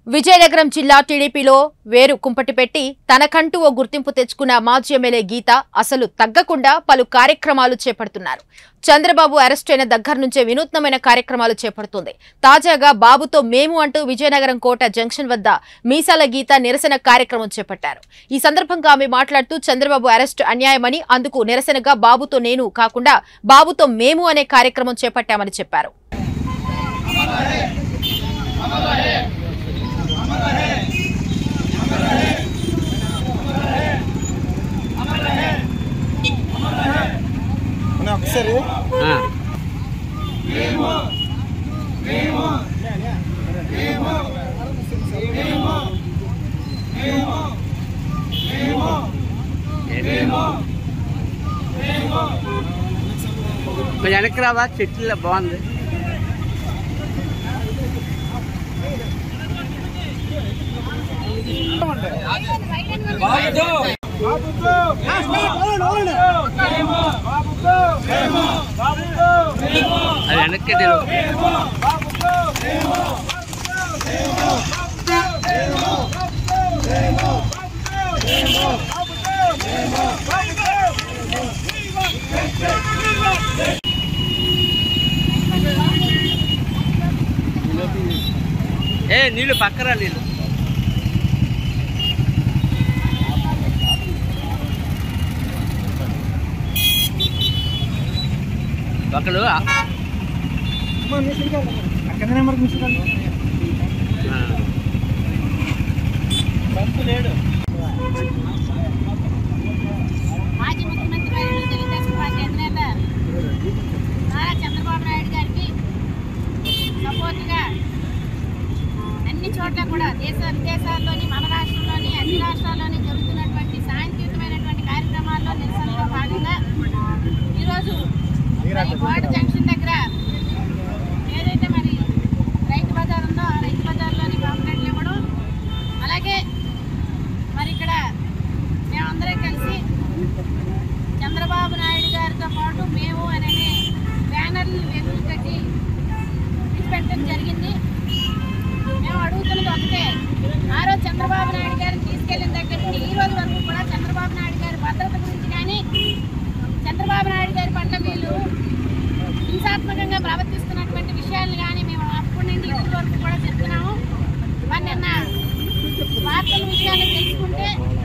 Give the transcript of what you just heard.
విజయనగరం జిల్లా టీడీపీలో వేరు కుంపటి పెట్టి తనకంటూ ఓ గుర్తింపు తెచ్చుకున్న మాజీ ఎమ్మెల్యే గీత అసలు తగ్గకుండా పలు కార్యక్రమాలు చేపడుతున్నారు చంద్రబాబు అరెస్ట్ అయిన దగ్గర నుంచే వినూత్నమైన కార్యక్రమాలు చేపడుతుంది తాజాగా బాబుతో మేము అంటూ విజయనగరం కోట జంక్షన్ వద్ద మీసాల గీత నిరసన కార్యక్రమం చేపట్టారు ఈ సందర్భంగా ఆమె మాట్లాడుతూ చంద్రబాబు అరెస్ట్ అన్యాయమని అందుకు నిరసనగా బాబుతో నేను కాకుండా బాబుతో మేము అనే కార్యక్రమం చేపట్టామని చెప్పారు అన్న ఒకసారి కొంచెం వెనక్కి రావా చెట్లు బాగుంది అది వెనక్కి తెలుగు ఏ నీళ్ళు పక్కరా నీళ్ళు ఒకళ్ళు ఆ, అక్కడ నెంబర్ మిస్టర్ మాజీ ముఖ్యమంత్రి వర్యులు తెలుగుదేశం పార్టీ అధినేత నారా చంద్రబాబు నాయుడు గారికి సపోర్ట్గా అన్ని చోట్ల కూడా దేశ విదేశాల్లోని మన రాష్ట్రంలోని అన్ని రాష్ట్రాల్లోని జరుగుతున్నటువంటి శాంతియుతమైనటువంటి కార్యక్రమాల్లో నిరసనలో భాగంగా ఈరోజు మరి వార్డు జంక్షన్ దగ్గర ఏదైతే మరి రైతు బజార్ ఉందో ఆ రైతు బజార్లోని పాంప్లెట్లు ఇవ్వడం అలాగే మరి ఇక్కడ మేమందరం కలిసి చంద్రబాబు నాయుడు గారితో పాటు మేము అనే బ్యానర్లు వెతులు కట్టి పెట్టడం జరిగింది మేము అడుగుతున్నది ఒకటే ఆ రోజు చంద్రబాబు నాయుడు గారిని తీసుకెళ్లిన దగ్గర నుండి ఈ రోజు వరకు కూడా చంద్రబాబు నాయుడు గారి భద్రత గురించి కానీ చంద్రబాబు నాయుడు గారి పట్ల వీళ్ళు హింసాత్మకంగా ప్రవర్తిస్తున్నటువంటి విషయాలు కానీ మేము అప్పటి నుండి ఇప్పటి వరకు కూడా చెప్తున్నాము మరి నిన్న వార్తల విషయాన్ని తెలుసుకుంటే